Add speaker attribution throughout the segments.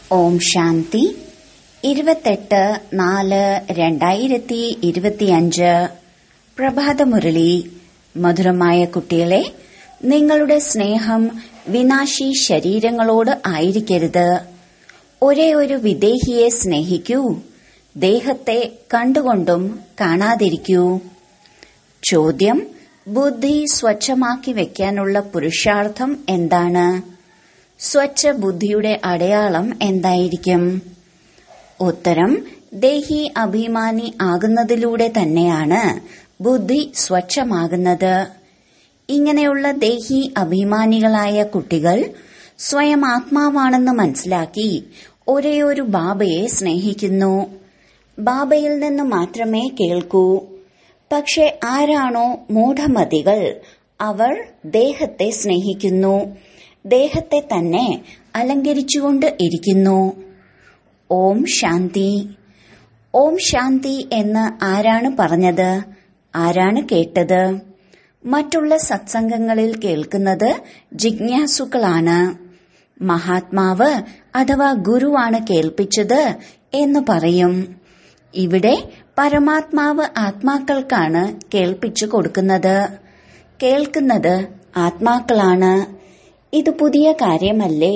Speaker 1: ഓം ശാന്തി ഇരുപത്തെട്ട് നാല് രണ്ടായിരത്തി ഇരുപത്തിയഞ്ച് പ്രഭാതമുരളി മധുരമായ കുട്ടികളെ നിങ്ങളുടെ സ്നേഹം വിനാശി ശരീരങ്ങളോട് ആയിരിക്കരുത് ഒരേ ഒരു വിദേഹിയെ സ്നേഹിക്കൂ ദേഹത്തെ കണ്ടുകൊണ്ടും കാണാതിരിക്കൂ ചോദ്യം ബുദ്ധി സ്വച്ഛമാക്കി വെക്കാനുള്ള പുരുഷാർത്ഥം എന്താണ് സ്വച്ഛ ബുദ്ധിയുടെ അടയാളം എന്തായിരിക്കും ഉത്തരം ദേഹി അഭിമാനി ആകുന്നതിലൂടെ തന്നെയാണ് ബുദ്ധി സ്വച്ഛമാകുന്നത് ഇങ്ങനെയുള്ള ദേഹി അഭിമാനികളായ കുട്ടികൾ സ്വയം ആത്മാവാണെന്ന് മനസ്സിലാക്കി ഒരേയൊരു ബാബയെ സ്നേഹിക്കുന്നു ബാബയിൽ നിന്ന് മാത്രമേ കേൾക്കൂ പക്ഷെ ആരാണോ മൂഢമതികൾ അവർ ദേഹത്തെ സ്നേഹിക്കുന്നു ദേഹത്തെ തന്നെ അലങ്കരിച്ചുകൊണ്ട് ഇരിക്കുന്നു ഓം ശാന്തി ഓം ശാന്തി എന്ന് ആരാണ് പറഞ്ഞത് ആരാണ് കേട്ടത് മറ്റുള്ള സത്സംഗങ്ങളിൽ കേൾക്കുന്നത് ജിജ്ഞാസുക്കളാണ് മഹാത്മാവ് അഥവാ ഗുരുവാണ് കേൾപ്പിച്ചത് എന്ന് പറയും ഇവിടെ പരമാത്മാവ് ആത്മാക്കൾക്കാണ് കേൾപ്പിച്ചു കൊടുക്കുന്നത് കേൾക്കുന്നത് ആത്മാക്കളാണ് ഇത് പുതിയ കാര്യമല്ലേ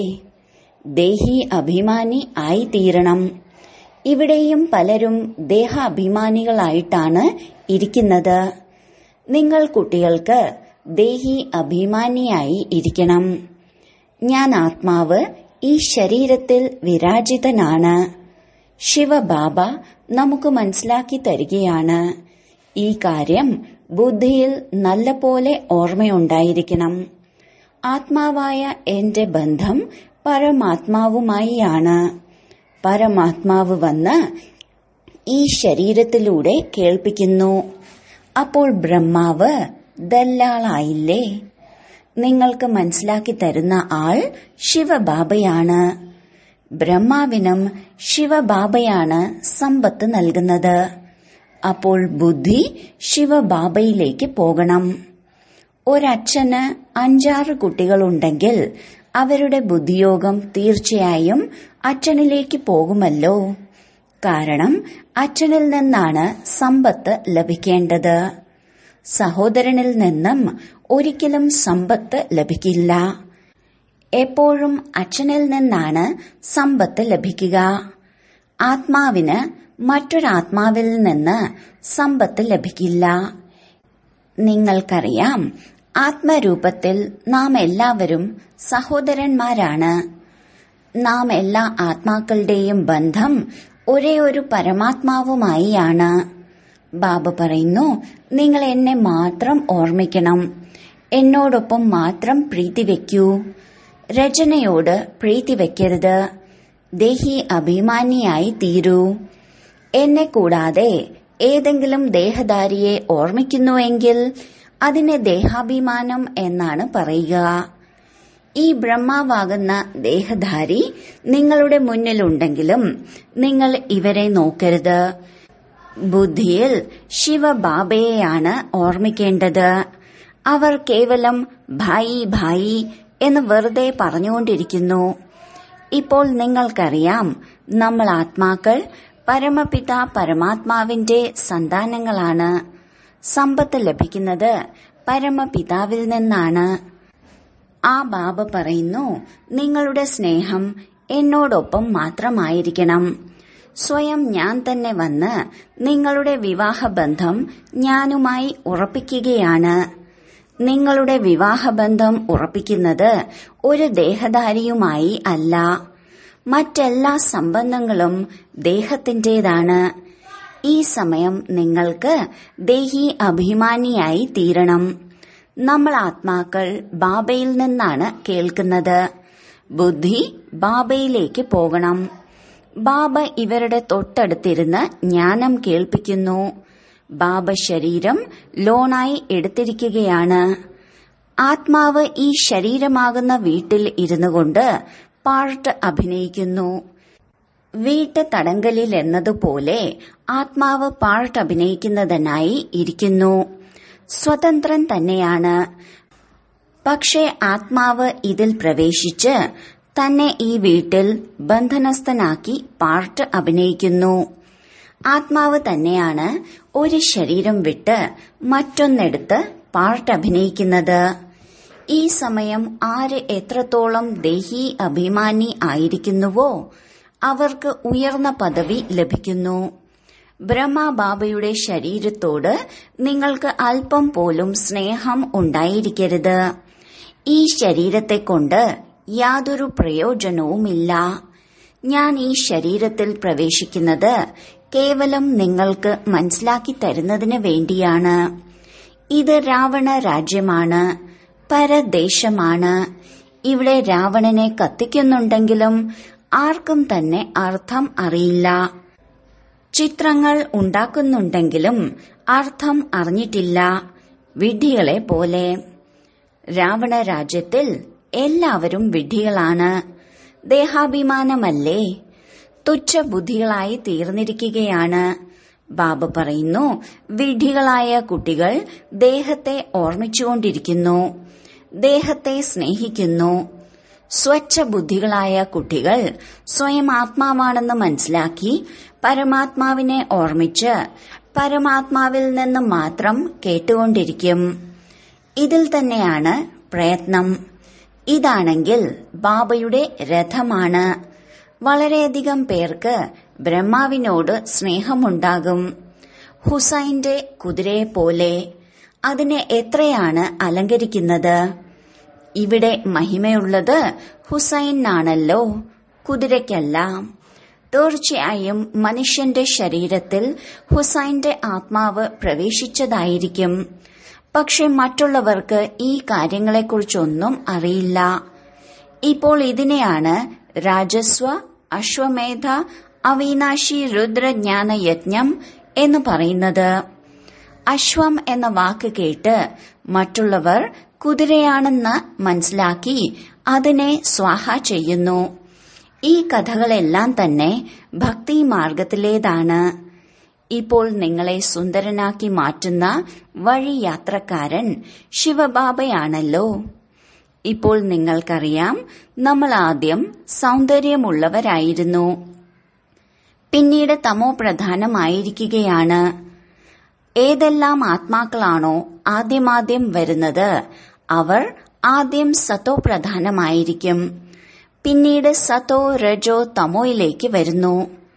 Speaker 1: ദേഹി അഭിമാനി ആയിത്തീരണം ഇവിടെയും പലരും ദേഹാഭിമാനികളായിട്ടാണ് ഇരിക്കുന്നത് നിങ്ങൾ കുട്ടികൾക്ക് ദേഹി അഭിമാനിയായി ഇരിക്കണം ഞാൻ ആത്മാവ് ഈ ശരീരത്തിൽ വിരാജിതനാണ് ശിവബാബ നമുക്ക് മനസ്സിലാക്കി തരികയാണ് ഈ കാര്യം ബുദ്ധിയിൽ നല്ലപോലെ ഓർമ്മയുണ്ടായിരിക്കണം ആത്മാവായ എന്റെ ബന്ധം പരമാത്മാവുമായിയാണ് പരമാത്മാവ് വന്ന് ഈ ശരീരത്തിലൂടെ കേൾപ്പിക്കുന്നു അപ്പോൾ ബ്രഹ്മാവ് ദല്ലാളായില്ലേ നിങ്ങൾക്ക് മനസ്സിലാക്കി തരുന്ന ആൾ ശിവബാബയാണ് ബ്രഹ്മാവിനും ശിവബാബയാണ് സമ്പത്ത് നൽകുന്നത് അപ്പോൾ ബുദ്ധി ശിവബാബയിലേക്ക് പോകണം ഒരച്ഛന് അഞ്ചാറ് കുട്ടികളുണ്ടെങ്കിൽ അവരുടെ ബുദ്ധിയോഗം തീർച്ചയായും അച്ഛനിലേക്ക് പോകുമല്ലോ കാരണം അച്ഛനിൽ നിന്നാണ് സമ്പത്ത് ലഭിക്കേണ്ടത് സഹോദരനിൽ നിന്നും ഒരിക്കലും സമ്പത്ത് ലഭിക്കില്ല എപ്പോഴും അച്ഛനിൽ നിന്നാണ് സമ്പത്ത് ലഭിക്കുക ആത്മാവിന് മറ്റൊരാത്മാവിൽ നിന്ന് സമ്പത്ത് ലഭിക്കില്ല നിങ്ങൾക്കറിയാം ആത്മരൂപത്തിൽ നാം എല്ലാവരും സഹോദരന്മാരാണ് നാം എല്ലാ ആത്മാക്കളുടെയും ബന്ധം ഒരേ ഒരു പരമാത്മാവുമായിയാണ് ബാബ പറയുന്നു നിങ്ങൾ എന്നെ മാത്രം ഓർമ്മിക്കണം എന്നോടൊപ്പം മാത്രം പ്രീതി വെക്കൂ രചനയോട് പ്രീതി വെക്കരുത് ദേഹി അഭിമാനിയായി തീരൂ എന്നെ കൂടാതെ ഏതെങ്കിലും ദേഹധാരിയെ ഓർമ്മിക്കുന്നുവെങ്കിൽ അതിനെ ദേഹാഭിമാനം എന്നാണ് പറയുക ഈ ബ്രഹ്മാവാകുന്ന ദേഹധാരി നിങ്ങളുടെ മുന്നിലുണ്ടെങ്കിലും നിങ്ങൾ ഇവരെ നോക്കരുത് ബുദ്ധിയിൽ ശിവബാബയെയാണ് ഓർമ്മിക്കേണ്ടത് അവർ കേവലം ഭായി ഭായി എന്ന് വെറുതെ പറഞ്ഞുകൊണ്ടിരിക്കുന്നു ഇപ്പോൾ നിങ്ങൾക്കറിയാം നമ്മൾ ആത്മാക്കൾ പരമപിത പരമാത്മാവിന്റെ സന്താനങ്ങളാണ് സമ്പത്ത് ലഭിക്കുന്നത് പരമപിതാവിൽ നിന്നാണ് ആ ബാബ പറയുന്നു നിങ്ങളുടെ സ്നേഹം എന്നോടൊപ്പം മാത്രമായിരിക്കണം സ്വയം ഞാൻ തന്നെ വന്ന് നിങ്ങളുടെ വിവാഹബന്ധം ഞാനുമായി ഉറപ്പിക്കുകയാണ് നിങ്ങളുടെ വിവാഹബന്ധം ഉറപ്പിക്കുന്നത് ഒരു ദേഹധാരിയുമായി അല്ല മറ്റെല്ലാ സംബന്ധങ്ങളും ദേഹത്തിന്റേതാണ് ഈ സമയം നിങ്ങൾക്ക് ദേഹി അഭിമാനിയായി തീരണം നമ്മൾ ആത്മാക്കൾ ബാബയിൽ നിന്നാണ് കേൾക്കുന്നത് ബുദ്ധി ബാബയിലേക്ക് പോകണം ബാബ ഇവരുടെ തൊട്ടടുത്തിരുന്ന് ജ്ഞാനം കേൾപ്പിക്കുന്നു ബാബ ശരീരം ലോണായി എടുത്തിരിക്കുകയാണ് ആത്മാവ് ഈ ശരീരമാകുന്ന വീട്ടിൽ ഇരുന്നു കൊണ്ട് പാർട്ട് അഭിനയിക്കുന്നു വീട്ട് തടങ്കലിൽ എന്നതുപോലെ ആത്മാവ് പാർട്ട് അഭിനയിക്കുന്നതിനായി ഇരിക്കുന്നു സ്വതന്ത്രൻ തന്നെയാണ് പക്ഷേ ആത്മാവ് ഇതിൽ പ്രവേശിച്ച് തന്നെ ഈ വീട്ടിൽ ബന്ധനസ്ഥനാക്കി പാർട്ട് അഭിനയിക്കുന്നു ആത്മാവ് തന്നെയാണ് ഒരു ശരീരം വിട്ട് മറ്റൊന്നെടുത്ത് പാർട്ട് അഭിനയിക്കുന്നത് ഈ സമയം ആര് എത്രത്തോളം ദേഹി അഭിമാനി ആയിരിക്കുന്നുവോ അവർക്ക് ഉയർന്ന പദവി ലഭിക്കുന്നു ബ്രഹ്മബാബയുടെ ശരീരത്തോട് നിങ്ങൾക്ക് അല്പം പോലും സ്നേഹം ഉണ്ടായിരിക്കരുത് ഈ ശരീരത്തെ കൊണ്ട് യാതൊരു പ്രയോജനവുമില്ല ഞാൻ ഈ ശരീരത്തിൽ പ്രവേശിക്കുന്നത് കേവലം നിങ്ങൾക്ക് മനസ്സിലാക്കി തരുന്നതിന് വേണ്ടിയാണ് ഇത് രാവണ രാജ്യമാണ് പരദേശമാണ് ഇവിടെ രാവണനെ കത്തിക്കുന്നുണ്ടെങ്കിലും ആർക്കും തന്നെ അർത്ഥം അറിയില്ല ചിത്രങ്ങൾ ഉണ്ടാക്കുന്നുണ്ടെങ്കിലും അർത്ഥം അറിഞ്ഞിട്ടില്ല വിഡ്ഢികളെ പോലെ രാവണ രാജ്യത്തിൽ എല്ലാവരും വിഡ്ഢികളാണ് ദേഹാഭിമാനമല്ലേ തുച്ഛബുദ്ധികളായി തീർന്നിരിക്കുകയാണ് ബാബ പറയുന്നു വിഡ്ഢികളായ കുട്ടികൾ ദേഹത്തെ ഓർമ്മിച്ചുകൊണ്ടിരിക്കുന്നു ദേഹത്തെ സ്നേഹിക്കുന്നു സ്വച്ഛ ബുദ്ധികളായ കുട്ടികൾ സ്വയം ആത്മാവാണെന്ന് മനസ്സിലാക്കി പരമാത്മാവിനെ ഓർമ്മിച്ച് പരമാത്മാവിൽ നിന്ന് മാത്രം കേട്ടുകൊണ്ടിരിക്കും ഇതിൽ തന്നെയാണ് പ്രയത്നം ഇതാണെങ്കിൽ ബാബയുടെ രഥമാണ് വളരെയധികം പേർക്ക് ബ്രഹ്മാവിനോട് സ്നേഹമുണ്ടാകും ഹുസൈന്റെ കുതിരയെ പോലെ അതിനെ എത്രയാണ് അലങ്കരിക്കുന്നത് ഇവിടെ മഹിമയുള്ളത് ഹുസൈനാണല്ലോ കുതിരയ്ക്കല്ല തീർച്ചയായും മനുഷ്യന്റെ ശരീരത്തിൽ ഹുസൈന്റെ ആത്മാവ് പ്രവേശിച്ചതായിരിക്കും പക്ഷെ മറ്റുള്ളവർക്ക് ഈ കാര്യങ്ങളെക്കുറിച്ചൊന്നും അറിയില്ല ഇപ്പോൾ ഇതിനെയാണ് രാജസ്വ അശ്വമേധ അവിനാശി രുദ്രജ്ഞാന യജ്ഞം എന്ന് പറയുന്നത് അശ്വം എന്ന വാക്ക് കേട്ട് മറ്റുള്ളവർ കുതിരയാണെന്ന് മനസ്സിലാക്കി അതിനെ സ്വാഹ ചെയ്യുന്നു ഈ കഥകളെല്ലാം തന്നെ ഭക്തി മാർഗത്തിലേതാണ് ഇപ്പോൾ നിങ്ങളെ സുന്ദരനാക്കി മാറ്റുന്ന വഴിയാത്രക്കാരൻ ശിവബാബയാണല്ലോ ഇപ്പോൾ നിങ്ങൾക്കറിയാം നമ്മൾ ആദ്യം സൗന്ദര്യമുള്ളവരായിരുന്നു പിന്നീട് തമോ പ്രധാനമായിരിക്കുകയാണ് ഏതെല്ലാം ആത്മാക്കളാണോ ആദ്യമാദ്യം വരുന്നത് അവർ ആദ്യം സത്തോ പ്രധാനമായിരിക്കും പിന്നീട് സത്തോ രജോ തമോയിലേക്ക് വരുന്നു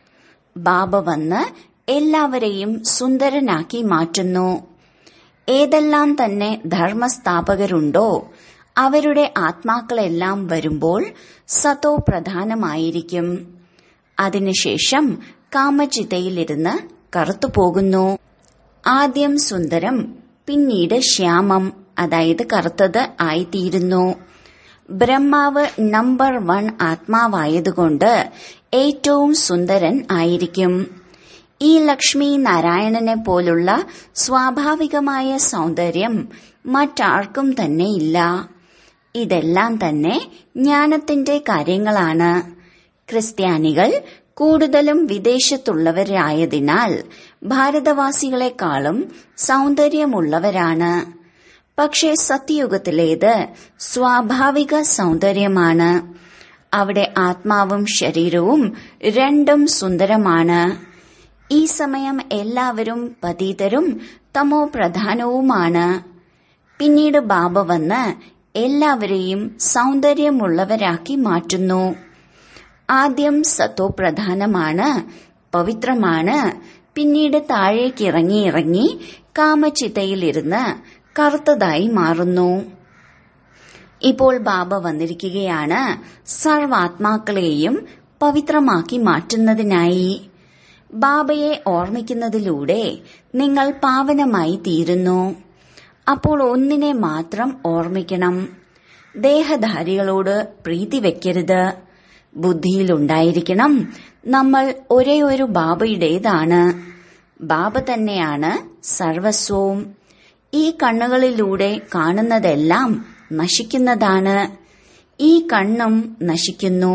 Speaker 1: ബാബ വന്ന് എല്ലാവരെയും സുന്ദരനാക്കി മാറ്റുന്നു ഏതെല്ലാം തന്നെ ധർമ്മസ്ഥാപകരുണ്ടോ അവരുടെ ആത്മാക്കളെല്ലാം വരുമ്പോൾ സത്തോ പ്രധാനമായിരിക്കും അതിനുശേഷം കാമചിതയിലിരുന്ന് കറുത്തുപോകുന്നു ആദ്യം സുന്ദരം പിന്നീട് ശ്യാമം അതായത് കറുത്തത് ആയിത്തീരുന്നു ബ്രഹ്മാവ് നമ്പർ വൺ ആത്മാവായതുകൊണ്ട് ഏറ്റവും സുന്ദരൻ ആയിരിക്കും ഈ ലക്ഷ്മി നാരായണനെ പോലുള്ള സ്വാഭാവികമായ സൗന്ദര്യം മറ്റാർക്കും തന്നെ ഇല്ല ഇതെല്ലാം തന്നെ ജ്ഞാനത്തിന്റെ കാര്യങ്ങളാണ് ക്രിസ്ത്യാനികൾ കൂടുതലും വിദേശത്തുള്ളവരായതിനാൽ ഭാരതവാസികളെക്കാളും സൗന്ദര്യമുള്ളവരാണ് പക്ഷേ സത്യയുഗത്തിലേത് സ്വാഭാവിക സൗന്ദര്യമാണ് അവിടെ ആത്മാവും ശരീരവും രണ്ടും സുന്ദരമാണ് ഈ സമയം എല്ലാവരും പതീതരും തമോ പ്രധാനവുമാണ് പിന്നീട് ബാബ വന്ന് എല്ലാവരെയും സൗന്ദര്യമുള്ളവരാക്കി മാറ്റുന്നു ആദ്യം സത്തോ പ്രധാനമാണ് പവിത്രമാണ് പിന്നീട് താഴേക്ക് ഇറങ്ങി ഇറങ്ങി കാമചിതയിലിരുന്ന് കറുത്തതായി മാറുന്നു ഇപ്പോൾ ബാബ വന്നിരിക്കുകയാണ് സർവാത്മാക്കളെയും പവിത്രമാക്കി മാറ്റുന്നതിനായി ബാബയെ ഓർമ്മിക്കുന്നതിലൂടെ നിങ്ങൾ പാവനമായി തീരുന്നു അപ്പോൾ ഒന്നിനെ മാത്രം ഓർമ്മിക്കണം ദേഹധാരികളോട് പ്രീതി വെക്കരുത് ബുദ്ധിയിലുണ്ടായിരിക്കണം നമ്മൾ ഒരേ ഒരു ബാബയുടേതാണ് ബാബ തന്നെയാണ് സർവസ്വവും ഈ കണ്ണുകളിലൂടെ കാണുന്നതെല്ലാം നശിക്കുന്നതാണ് ഈ കണ്ണും നശിക്കുന്നു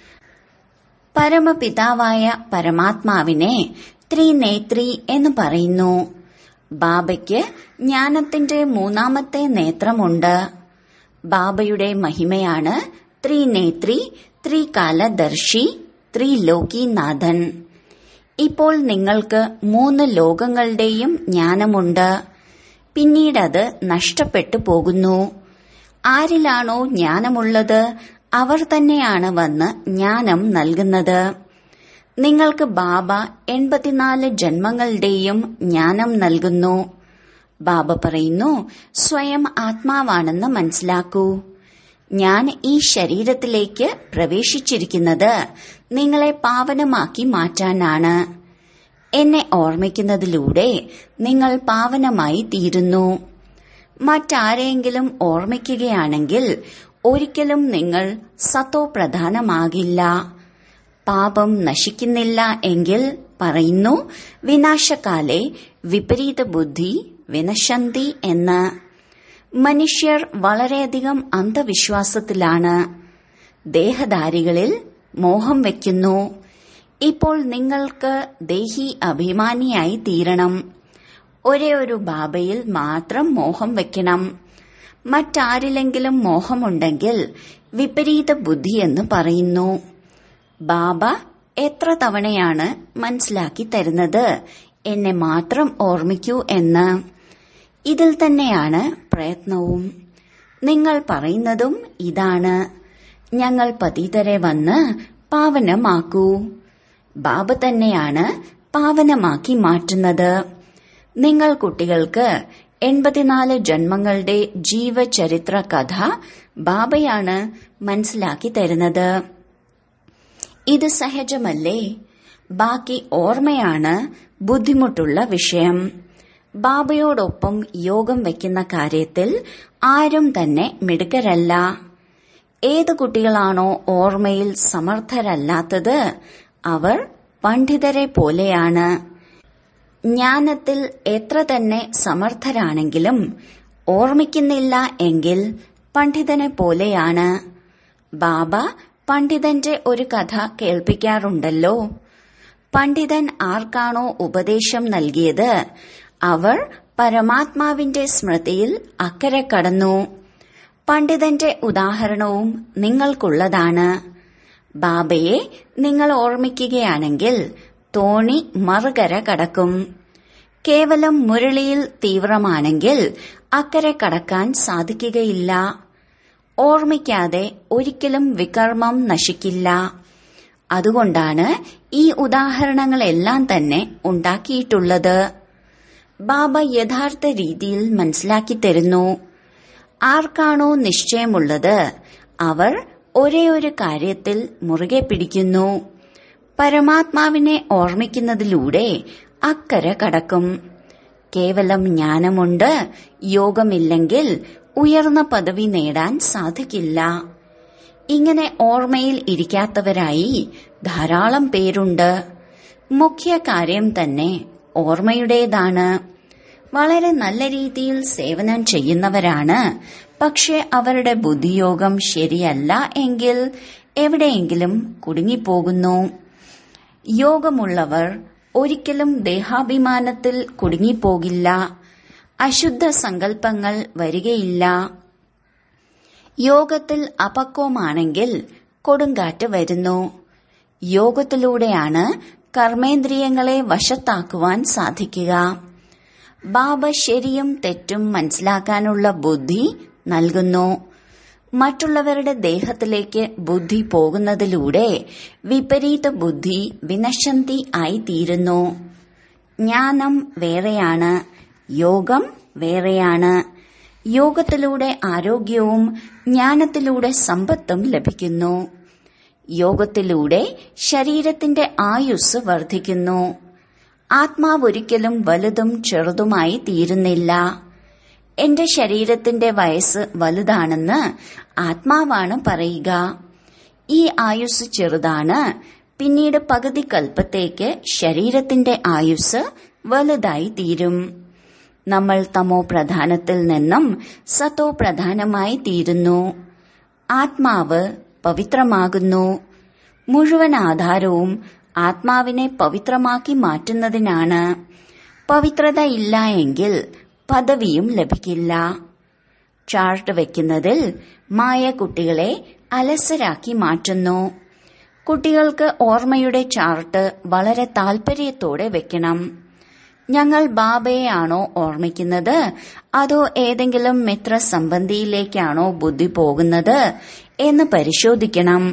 Speaker 1: പരമപിതാവായ പരമാത്മാവിനെ ത്രിനേത്രി എന്ന് പറയുന്നു ബാബയ്ക്ക് ജ്ഞാനത്തിന്റെ മൂന്നാമത്തെ നേത്രമുണ്ട് ബാബയുടെ മഹിമയാണ് ത്രിനേത്രി ത്രികാലദർശി ത്രിലോകിനാഥൻ ഇപ്പോൾ നിങ്ങൾക്ക് മൂന്ന് ലോകങ്ങളുടെയും ജ്ഞാനമുണ്ട് പിന്നീടത് നഷ്ടപ്പെട്ടു പോകുന്നു ആരിലാണോ ജ്ഞാനമുള്ളത് അവർ തന്നെയാണ് വന്ന് ജ്ഞാനം നൽകുന്നത് നിങ്ങൾക്ക് ബാബ എൺപത്തിനാല് ജന്മങ്ങളുടെയും ജ്ഞാനം നൽകുന്നു ബാബ പറയുന്നു സ്വയം ആത്മാവാണെന്ന് മനസ്സിലാക്കൂ ഞാൻ ഈ ശരീരത്തിലേക്ക് പ്രവേശിച്ചിരിക്കുന്നത് നിങ്ങളെ പാവനമാക്കി മാറ്റാനാണ് എന്നെ ഓർമ്മിക്കുന്നതിലൂടെ നിങ്ങൾ പാവനമായി തീരുന്നു മറ്റാരെങ്കിലും ഓർമ്മിക്കുകയാണെങ്കിൽ ഒരിക്കലും നിങ്ങൾ സത്തോ പ്രധാനമാകില്ല പാപം നശിക്കുന്നില്ല എങ്കിൽ പറയുന്നു വിനാശകാലെ വിപരീത ബുദ്ധി വിനശന്തി എന്ന് മനുഷ്യർ വളരെയധികം അന്ധവിശ്വാസത്തിലാണ് ദേഹധാരികളിൽ മോഹം വയ്ക്കുന്നു ഇപ്പോൾ നിങ്ങൾക്ക് ദേഹി അഭിമാനിയായി തീരണം ഒരേ ഒരു ബാബയിൽ മാത്രം മോഹം വെക്കണം മറ്റാരിലെങ്കിലും മോഹമുണ്ടെങ്കിൽ വിപരീത ബുദ്ധി എന്ന് പറയുന്നു ബാബ എത്ര തവണയാണ് മനസ്സിലാക്കി തരുന്നത് എന്നെ മാത്രം ഓർമ്മിക്കൂ എന്ന് ഇതിൽ തന്നെയാണ് പ്രയത്നവും നിങ്ങൾ പറയുന്നതും ഇതാണ് ഞങ്ങൾ പതിതരെ വന്ന് പാവനമാക്കൂ ബാബ തന്നെയാണ് പാവനമാക്കി മാറ്റുന്നത് നിങ്ങൾ കുട്ടികൾക്ക് എൺപത്തിനാല് ജന്മങ്ങളുടെ ജീവചരിത്ര കഥ ബാബയാണ് മനസ്സിലാക്കി തരുന്നത് ഇത് സഹജമല്ലേ ബാക്കി ഓർമ്മയാണ് ബുദ്ധിമുട്ടുള്ള വിഷയം ബാബയോടൊപ്പം യോഗം വയ്ക്കുന്ന കാര്യത്തിൽ ആരും തന്നെ മിടുക്കരല്ല ഏത് കുട്ടികളാണോ ഓർമ്മയിൽ സമർത്ഥരല്ലാത്തത് അവർ പണ്ഡിതരെ പോലെയാണ് ജ്ഞാനത്തിൽ എത്ര തന്നെ സമർത്ഥരാണെങ്കിലും ഓർമ്മിക്കുന്നില്ല എങ്കിൽ പണ്ഡിതനെ പോലെയാണ് ബാബ പണ്ഡിതന്റെ ഒരു കഥ കേൾപ്പിക്കാറുണ്ടല്ലോ പണ്ഡിതൻ ആർക്കാണോ ഉപദേശം നൽകിയത് അവർ പരമാത്മാവിന്റെ സ്മൃതിയിൽ അക്കരെ കടന്നു പണ്ഡിതന്റെ ഉദാഹരണവും നിങ്ങൾക്കുള്ളതാണ് ബാബയെ നിങ്ങൾ ഓർമ്മിക്കുകയാണെങ്കിൽ തോണി മറുകര കടക്കും കേവലം മുരളിയിൽ തീവ്രമാണെങ്കിൽ അക്കരെ കടക്കാൻ സാധിക്കുകയില്ല ഓർമ്മിക്കാതെ ഒരിക്കലും വികർമ്മം നശിക്കില്ല അതുകൊണ്ടാണ് ഈ ഉദാഹരണങ്ങളെല്ലാം തന്നെ ഉണ്ടാക്കിയിട്ടുള്ളത് ബാബ യഥാർത്ഥ രീതിയിൽ മനസ്സിലാക്കി തരുന്നു ആർക്കാണോ നിശ്ചയമുള്ളത് അവർ ഒരേ ഒരു കാര്യത്തിൽ മുറുകെ പിടിക്കുന്നു പരമാത്മാവിനെ ഓർമ്മിക്കുന്നതിലൂടെ അക്കരെ കടക്കും കേവലം ജ്ഞാനമുണ്ട് യോഗമില്ലെങ്കിൽ ഉയർന്ന പദവി നേടാൻ സാധിക്കില്ല ഇങ്ങനെ ഓർമ്മയിൽ ഇരിക്കാത്തവരായി ധാരാളം പേരുണ്ട് മുഖ്യ കാര്യം തന്നെ ഓർമ്മയുടേതാണ് വളരെ നല്ല രീതിയിൽ സേവനം ചെയ്യുന്നവരാണ് പക്ഷെ അവരുടെ ബുദ്ധിയോഗം ശരിയല്ല എങ്കിൽ എവിടെയെങ്കിലും കുടുങ്ങിപ്പോകുന്നു യോഗമുള്ളവർ ഒരിക്കലും ദേഹാഭിമാനത്തിൽ കുടുങ്ങിപ്പോകില്ല അശുദ്ധ സങ്കല്പങ്ങൾ വരികയില്ല യോഗത്തിൽ അപക്വമാണെങ്കിൽ കൊടുങ്കാറ്റ് വരുന്നു യോഗത്തിലൂടെയാണ് കർമ്മേന്ദ്രിയങ്ങളെ വശത്താക്കുവാൻ സാധിക്കുക ബാബ ശരിയും തെറ്റും മനസ്സിലാക്കാനുള്ള ബുദ്ധി നൽകുന്നു മറ്റുള്ളവരുടെ ദേഹത്തിലേക്ക് ബുദ്ധി പോകുന്നതിലൂടെ വിപരീത ബുദ്ധി വിനശന്തി ആയി തീരുന്നു ജ്ഞാനം വേറെയാണ് യോഗം വേറെയാണ് യോഗത്തിലൂടെ ആരോഗ്യവും ജ്ഞാനത്തിലൂടെ സമ്പത്തും ലഭിക്കുന്നു യോഗത്തിലൂടെ ശരീരത്തിന്റെ ആയുസ് വർദ്ധിക്കുന്നു ആത്മാവൊരിക്കലും വലുതും ചെറുതുമായി തീരുന്നില്ല എന്റെ ശരീരത്തിന്റെ വയസ്സ് വലുതാണെന്ന് ആത്മാവാണ് പറയുക ഈ ആയുസ് ചെറുതാണ് പിന്നീട് പകുതി കൽപ്പത്തേക്ക് ശരീരത്തിന്റെ ആയുസ് വലുതായി തീരും നമ്മൾ തമോ പ്രധാനത്തിൽ നിന്നും സത്തോ പ്രധാനമായി തീരുന്നു ആത്മാവ് പവിത്രമാകുന്നു മുഴുവൻ ആധാരവും ആത്മാവിനെ പവിത്രമാക്കി മാറ്റുന്നതിനാണ് പവിത്രത ഇല്ല എങ്കിൽ പദവിയും ലഭിക്കില്ല ചാർട്ട് വെക്കുന്നതിൽ മായ കുട്ടികളെ അലസരാക്കി മാറ്റുന്നു കുട്ടികൾക്ക് ഓർമ്മയുടെ ചാർട്ട് വളരെ താൽപര്യത്തോടെ വെക്കണം ഞങ്ങൾ ബാബയെയാണോ ഓർമ്മിക്കുന്നത് അതോ ഏതെങ്കിലും മിത്രസംബന്ധിയിലേക്കാണോ ബുദ്ധി പോകുന്നത് എന്ന് പരിശോധിക്കണം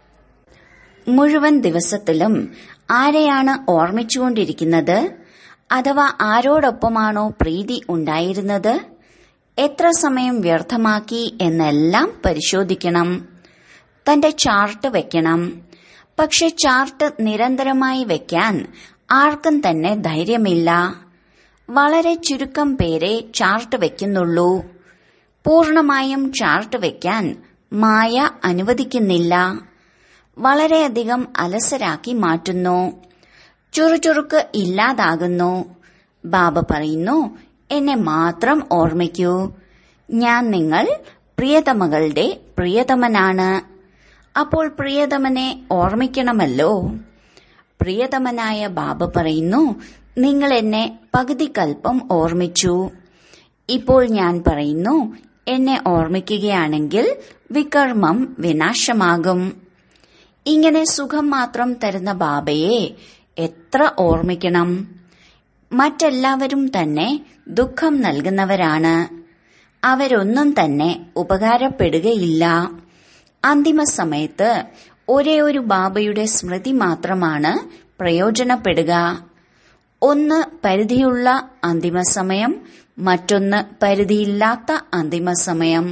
Speaker 1: മുഴുവൻ ദിവസത്തിലും ആരെയാണ് ഓർമ്മിച്ചുകൊണ്ടിരിക്കുന്നത് അഥവാ ആരോടൊപ്പമാണോ പ്രീതി ഉണ്ടായിരുന്നത് എത്ര സമയം വ്യർത്ഥമാക്കി എന്നെല്ലാം പരിശോധിക്കണം തന്റെ ചാർട്ട് വെക്കണം പക്ഷെ ചാർട്ട് നിരന്തരമായി വെക്കാൻ ആർക്കും തന്നെ ധൈര്യമില്ല വളരെ ചുരുക്കം പേരെ ചാർട്ട് വെക്കുന്നുള്ളൂ പൂർണമായും ചാർട്ട് വെക്കാൻ മായ അനുവദിക്കുന്നില്ല വളരെയധികം അലസരാക്കി മാറ്റുന്നു ചുറുചുറുക്ക് ഇല്ലാതാകുന്നു ബാബ പറയുന്നു എന്നെ മാത്രം ഓർമ്മിക്കൂ ഞാൻ നിങ്ങൾ പ്രിയതമകളുടെ പ്രിയതമനാണ് അപ്പോൾ പ്രിയതമനെ ഓർമ്മിക്കണമല്ലോ പ്രിയതമനായ ബാബ പറയുന്നു നിങ്ങൾ എന്നെ പകുതി കൽപ്പം ഓർമ്മിച്ചു ഇപ്പോൾ ഞാൻ പറയുന്നു എന്നെ ഓർമ്മിക്കുകയാണെങ്കിൽ വികർമ്മം വിനാശമാകും ഇങ്ങനെ സുഖം മാത്രം തരുന്ന ബാബയെ എത്ര ഓർമ്മിക്കണം മറ്റെല്ലാവരും തന്നെ ദുഃഖം നൽകുന്നവരാണ് അവരൊന്നും തന്നെ ഉപകാരപ്പെടുകയില്ല അന്തിമ സമയത്ത് ഒരേ ഒരു ബാബയുടെ സ്മൃതി മാത്രമാണ് പ്രയോജനപ്പെടുക ഒന്ന് പരിധിയുള്ള അന്തിമ സമയം മറ്റൊന്ന് പരിധിയില്ലാത്ത അന്തിമ സമയം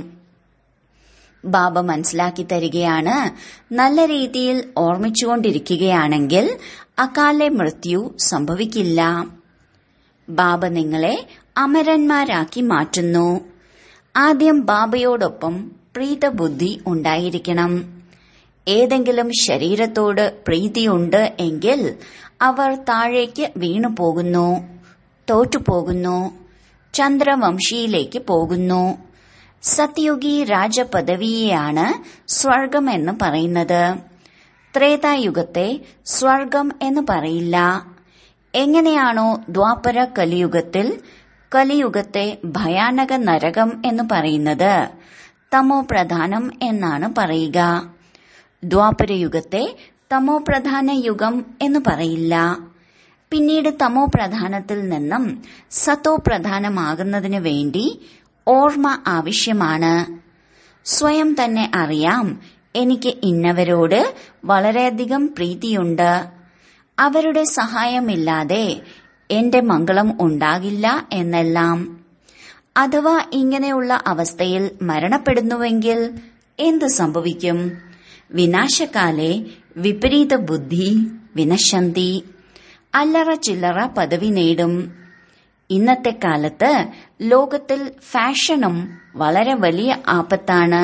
Speaker 1: ബാബ മനസ്സിലാക്കി തരികയാണ് നല്ല രീതിയിൽ ഓർമ്മിച്ചുകൊണ്ടിരിക്കുകയാണെങ്കിൽ അകാലെ മൃത്യു സംഭവിക്കില്ല ബാബ നിങ്ങളെ അമരന്മാരാക്കി മാറ്റുന്നു ആദ്യം ബാബയോടൊപ്പം പ്രീതബുദ്ധി ഉണ്ടായിരിക്കണം ഏതെങ്കിലും ശരീരത്തോട് പ്രീതിയുണ്ട് എങ്കിൽ അവർ താഴേക്ക് വീണു പോകുന്നു തോറ്റുപോകുന്നു ചന്ദ്രവംശിയിലേക്ക് പോകുന്നു സത്യുഗി രാജപദവിയെയാണ് സ്വർഗം എന്ന് പറയുന്നത് ത്രേതായുഗത്തെ സ്വർഗം എന്ന് പറയില്ല എങ്ങനെയാണോ ദ്വാപര കലിയുഗത്തിൽ കലിയുഗത്തെ ഭയാനക നരകം എന്ന് പറയുന്നത് തമോ പ്രധാനം എന്നാണ് പറയുക ദ്വാപരയുഗത്തെ തമോ പ്രധാന യുഗം എന്ന് പറയില്ല പിന്നീട് തമോ പ്രധാനത്തിൽ നിന്നും സത്തോ പ്രധാനമാകുന്നതിനു വേണ്ടി ഓർമ്മ ആവശ്യമാണ് സ്വയം തന്നെ അറിയാം എനിക്ക് ഇന്നവരോട് വളരെയധികം പ്രീതിയുണ്ട് അവരുടെ സഹായമില്ലാതെ എന്റെ മംഗളം ഉണ്ടാകില്ല എന്നെല്ലാം അഥവാ ഇങ്ങനെയുള്ള അവസ്ഥയിൽ മരണപ്പെടുന്നുവെങ്കിൽ എന്ത് സംഭവിക്കും വിനാശകാലെ വിപരീത ബുദ്ധി വിനശന്തി അല്ലറ ചില്ലറ പദവി നേടും ഇന്നത്തെ കാലത്ത് ലോകത്തിൽ ഫാഷനും വളരെ വലിയ ആപത്താണ്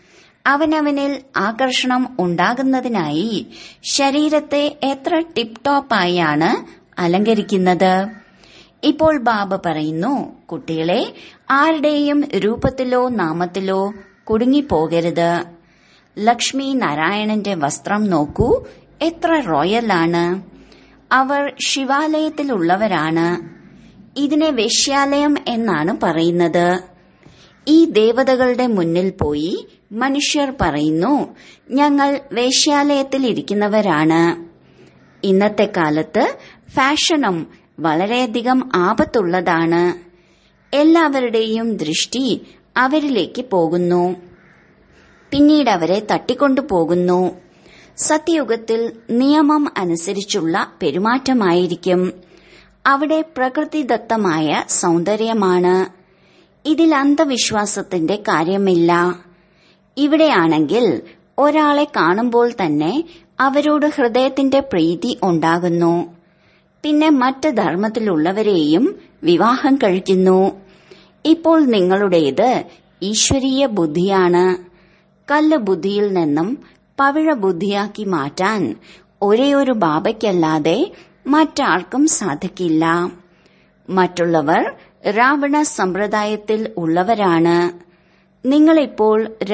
Speaker 1: അവനവനിൽ ആകർഷണം ഉണ്ടാകുന്നതിനായി ശരീരത്തെ എത്ര ടിപ് ടോപ്പായാണ് അലങ്കരിക്കുന്നത് ഇപ്പോൾ ബാബ പറയുന്നു കുട്ടികളെ ആരുടെയും രൂപത്തിലോ നാമത്തിലോ കുടുങ്ങിപ്പോകരുത് ലക്ഷ്മി നാരായണന്റെ വസ്ത്രം നോക്കൂ എത്ര റോയലാണ് അവർ ശിവാലയത്തിലുള്ളവരാണ് ഇതിനെ വേശ്യാലയം എന്നാണ് പറയുന്നത് ഈ ദേവതകളുടെ മുന്നിൽ പോയി മനുഷ്യർ പറയുന്നു ഞങ്ങൾ വേശ്യാലയത്തിൽ ഇരിക്കുന്നവരാണ് ഇന്നത്തെ കാലത്ത് ഫാഷനും വളരെയധികം ആപത്തുള്ളതാണ് എല്ലാവരുടെയും ദൃഷ്ടി അവരിലേക്ക് പോകുന്നു പിന്നീട് അവരെ തട്ടിക്കൊണ്ടു പോകുന്നു സത്യയുഗത്തിൽ നിയമം അനുസരിച്ചുള്ള പെരുമാറ്റമായിരിക്കും അവിടെ പ്രകൃതിദത്തമായ സൗന്ദര്യമാണ് ഇതിൽ അന്ധവിശ്വാസത്തിന്റെ കാര്യമില്ല ഇവിടെയാണെങ്കിൽ ഒരാളെ കാണുമ്പോൾ തന്നെ അവരോട് ഹൃദയത്തിന്റെ പ്രീതി ഉണ്ടാകുന്നു പിന്നെ മറ്റ് ധർമ്മത്തിലുള്ളവരെയും വിവാഹം കഴിക്കുന്നു ഇപ്പോൾ നിങ്ങളുടേത് ഈശ്വരീയ ബുദ്ധിയാണ് കല്ല് ബുദ്ധിയിൽ നിന്നും പവിഴ ബുദ്ധിയാക്കി മാറ്റാൻ ഒരേയൊരു ബാബയ്ക്കല്ലാതെ മറ്റാർക്കും സാധിക്കില്ല മറ്റുള്ളവർ രാവണ സമ്പ്രദായത്തിൽ ഉള്ളവരാണ് നിങ്ങളിപ്പോൾ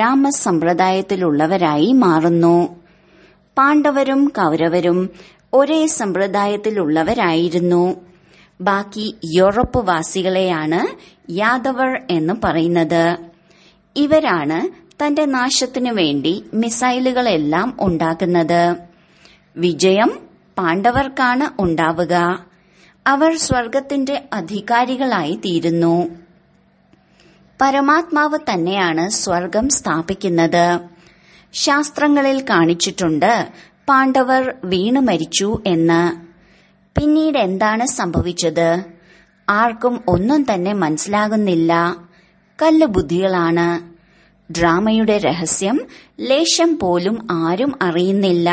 Speaker 1: രാമസമ്പ്രദായത്തിലുള്ളവരായി മാറുന്നു പാണ്ഡവരും കൗരവരും ഒരേ സമ്പ്രദായത്തിലുള്ളവരായിരുന്നു ബാക്കി യൂറോപ്പ് വാസികളെയാണ് യാദവർ എന്ന് പറയുന്നത് ഇവരാണ് തന്റെ നാശത്തിനു വേണ്ടി മിസൈലുകളെല്ലാം ഉണ്ടാക്കുന്നത് വിജയം പാണ്ഡവർക്കാണ് ഉണ്ടാവുക അവർ സ്വർഗത്തിന്റെ അധികാരികളായി തീരുന്നു പരമാത്മാവ് തന്നെയാണ് സ്വർഗം സ്ഥാപിക്കുന്നത് ശാസ്ത്രങ്ങളിൽ കാണിച്ചിട്ടുണ്ട് പാണ്ഡവർ വീണു മരിച്ചു എന്ന് പിന്നീട് എന്താണ് സംഭവിച്ചത് ആർക്കും ഒന്നും തന്നെ മനസ്സിലാകുന്നില്ല കല്ല് ബുദ്ധികളാണ് ഡ്രാമയുടെ രഹസ്യം ലേശം പോലും ആരും അറിയുന്നില്ല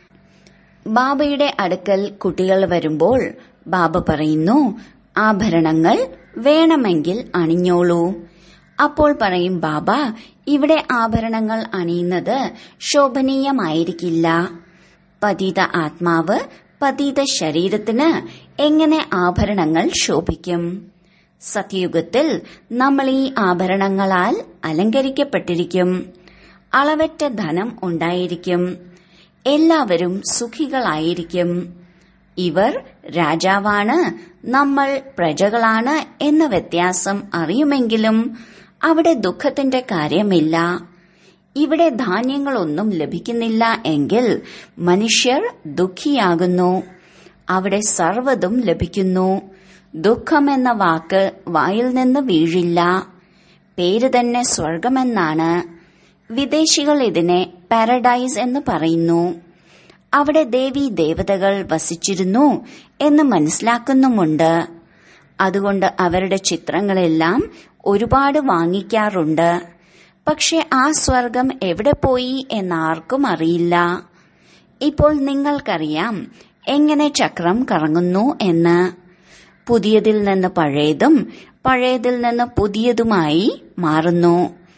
Speaker 1: ബാബയുടെ അടുക്കൽ കുട്ടികൾ വരുമ്പോൾ ബാബ പറയുന്നു ആഭരണങ്ങൾ വേണമെങ്കിൽ അണിഞ്ഞോളൂ അപ്പോൾ പറയും ബാബ ഇവിടെ ആഭരണങ്ങൾ അണിയുന്നത് ശോഭനീയമായിരിക്കില്ല പതിത ആത്മാവ് പതിത ശരീരത്തിന് എങ്ങനെ ആഭരണങ്ങൾ ശോഭിക്കും സത്യയുഗത്തിൽ നമ്മൾ ഈ ആഭരണങ്ങളാൽ അലങ്കരിക്കപ്പെട്ടിരിക്കും അളവറ്റ ധനം ഉണ്ടായിരിക്കും എല്ലാവരും സുഖികളായിരിക്കും ഇവർ രാജാവാണ് നമ്മൾ പ്രജകളാണ് എന്ന വ്യത്യാസം അറിയുമെങ്കിലും അവിടെ ദുഃഖത്തിന്റെ കാര്യമില്ല ഇവിടെ ധാന്യങ്ങളൊന്നും ലഭിക്കുന്നില്ല എങ്കിൽ മനുഷ്യർ ദുഃഖിയാകുന്നു അവിടെ സർവ്വതും ലഭിക്കുന്നു ദുഃഖം എന്ന വാക്ക് വായിൽ നിന്ന് വീഴില്ല പേര് തന്നെ സ്വർഗമെന്നാണ് വിദേശികൾ ഇതിനെ പാരഡൈസ് എന്ന് പറയുന്നു അവിടെ ദേവി ദേവതകൾ വസിച്ചിരുന്നു എന്ന് മനസ്സിലാക്കുന്നുമുണ്ട് അതുകൊണ്ട് അവരുടെ ചിത്രങ്ങളെല്ലാം ഒരുപാട് വാങ്ങിക്കാറുണ്ട് പക്ഷെ ആ സ്വർഗം എവിടെ പോയി എന്നാർക്കും അറിയില്ല ഇപ്പോൾ നിങ്ങൾക്കറിയാം എങ്ങനെ ചക്രം കറങ്ങുന്നു എന്ന് പുതിയതിൽ നിന്ന് പഴയതും പഴയതിൽ നിന്ന് പുതിയതുമായി മാറുന്നു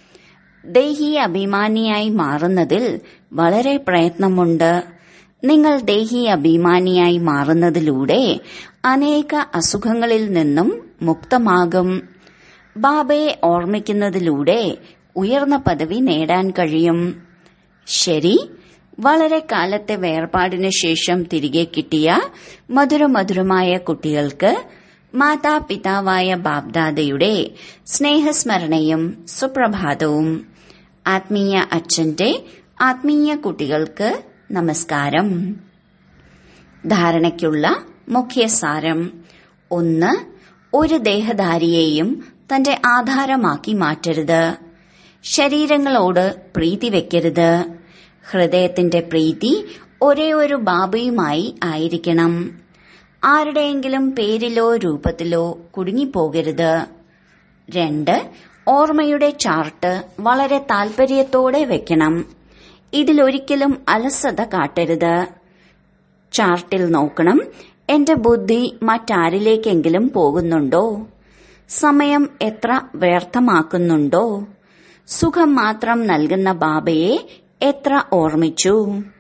Speaker 1: ദേഹി അഭിമാനിയായി മാറുന്നതിൽ വളരെ പ്രയത്നമുണ്ട് നിങ്ങൾ ദേഹി അഭിമാനിയായി മാറുന്നതിലൂടെ അനേക അസുഖങ്ങളിൽ നിന്നും മുക്തമാകും ബാബയെ ഓർമ്മിക്കുന്നതിലൂടെ ഉയർന്ന പദവി നേടാൻ കഴിയും ശരി വളരെ കാലത്തെ വേർപാടിനു ശേഷം തിരികെ കിട്ടിയ മധുരമധുരമായ കുട്ടികൾക്ക് മാതാപിതാവായ ബാബ്ദാദയുടെ സ്നേഹസ്മരണയും സുപ്രഭാതവും ആത്മീയ അച്ഛന്റെ ആത്മീയ കുട്ടികൾക്ക് നമസ്കാരം ധാരണയ്ക്കുള്ള മുഖ്യസാരം ഒന്ന് ഒരു ദേഹധാരിയെയും തന്റെ ആധാരമാക്കി മാറ്റരുത് ശരീരങ്ങളോട് പ്രീതി വെക്കരുത് ഹൃദയത്തിന്റെ പ്രീതി ഒരേ ഒരു ബാബയുമായി ആയിരിക്കണം ആരുടെയെങ്കിലും പേരിലോ രൂപത്തിലോ കുടുങ്ങിപ്പോകരുത് രണ്ട് ഓർമ്മയുടെ ചാർട്ട് വളരെ താൽപര്യത്തോടെ വെക്കണം ഇതിലൊരിക്കലും അലസത കാട്ടരുത് ചാർട്ടിൽ നോക്കണം എന്റെ ബുദ്ധി മറ്റാരിലേക്കെങ്കിലും പോകുന്നുണ്ടോ സമയം എത്ര വ്യർത്ഥമാക്കുന്നുണ്ടോ സുഖം മാത്രം നൽകുന്ന ബാബയെ എത്ര ഓർമ്മിച്ചു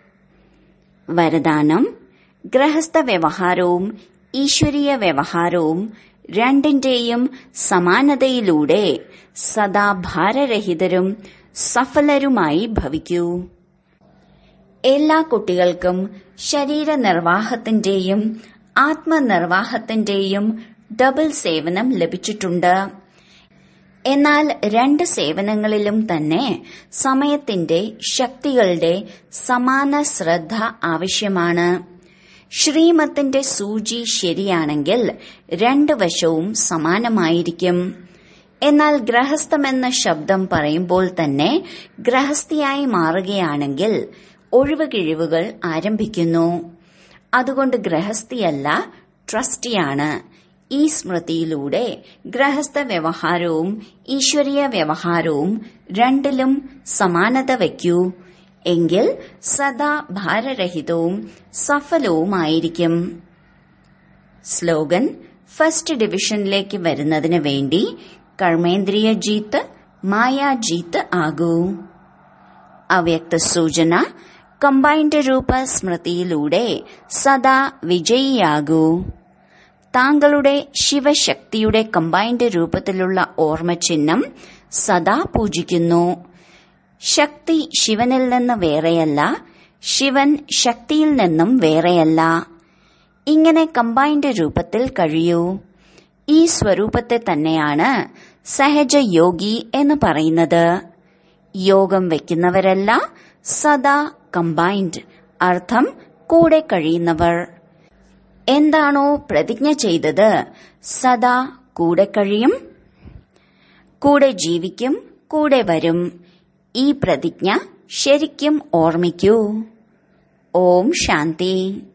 Speaker 1: വരദാനം ഗൃഹസ്ഥ വ്യവഹാരവും ഈശ്വരീയ വ്യവഹാരവും രണ്ടിന്റെയും സമാനതയിലൂടെ സദാ ഭാരരഹിതരും സഫലരുമായി ഭവിക്കൂ എല്ലാ കുട്ടികൾക്കും ശരീര നിർവാഹത്തിന്റെയും ആത്മനിർവാഹത്തിന്റെയും ഡബിൾ സേവനം ലഭിച്ചിട്ടുണ്ട് എന്നാൽ രണ്ട് സേവനങ്ങളിലും തന്നെ സമയത്തിന്റെ ശക്തികളുടെ സമാന ശ്രദ്ധ ആവശ്യമാണ് ശ്രീമത്തിന്റെ സൂചി ശരിയാണെങ്കിൽ രണ്ട് വശവും സമാനമായിരിക്കും എന്നാൽ ഗ്രഹസ്ഥമെന്ന ശബ്ദം പറയുമ്പോൾ തന്നെ ഗ്രഹസ്ഥയായി മാറുകയാണെങ്കിൽ ഒഴിവുകിഴിവുകൾ ആരംഭിക്കുന്നു അതുകൊണ്ട് ഗ്രഹസ്ഥയല്ല ട്രസ്റ്റിയാണ് ഈ സ്മൃതിയിലൂടെ ഗൃഹസ്ഥ വ്യവഹാരവും ഈശ്വരീയ വ്യവഹാരവും രണ്ടിലും സമാനത വയ്ക്കൂ എങ്കിൽ സദാ ഭാരരഹിതവും സഫലവുമായിരിക്കും സ്ലോഗൻ ഫസ്റ്റ് ഡിവിഷനിലേക്ക് വരുന്നതിന് വേണ്ടി കർമ്മേന്ദ്രിയ ജീത്ത് മായാജീത്ത് ആകൂ അവ്യക്ത സൂചന കമ്പൈൻഡ് രൂപ സ്മൃതിയിലൂടെ സദാ വിജയിയാകൂ താങ്കളുടെ ശിവശക്തിയുടെ കമ്പൈൻഡ് രൂപത്തിലുള്ള ഓർമ്മചിഹ്നം സദാ പൂജിക്കുന്നു ശക്തി ശിവനിൽ നിന്ന് വേറെയല്ല ശിവൻ ശക്തിയിൽ നിന്നും വേറെയല്ല ഇങ്ങനെ കമ്പൈൻഡ് രൂപത്തിൽ കഴിയൂ ഈ സ്വരൂപത്തെ തന്നെയാണ് സഹജ യോഗി എന്ന് പറയുന്നത് യോഗം വെക്കുന്നവരല്ല സദാ കമ്പൈൻഡ് അർത്ഥം കൂടെ കഴിയുന്നവർ എന്താണോ പ്രതിജ്ഞ ചെയ്തത് സദാ കൂടെ കഴിയും കൂടെ ജീവിക്കും കൂടെ വരും ഈ പ്രതിജ്ഞ ശരിക്കും ഓർമ്മിക്കൂ ഓം ശാന്തി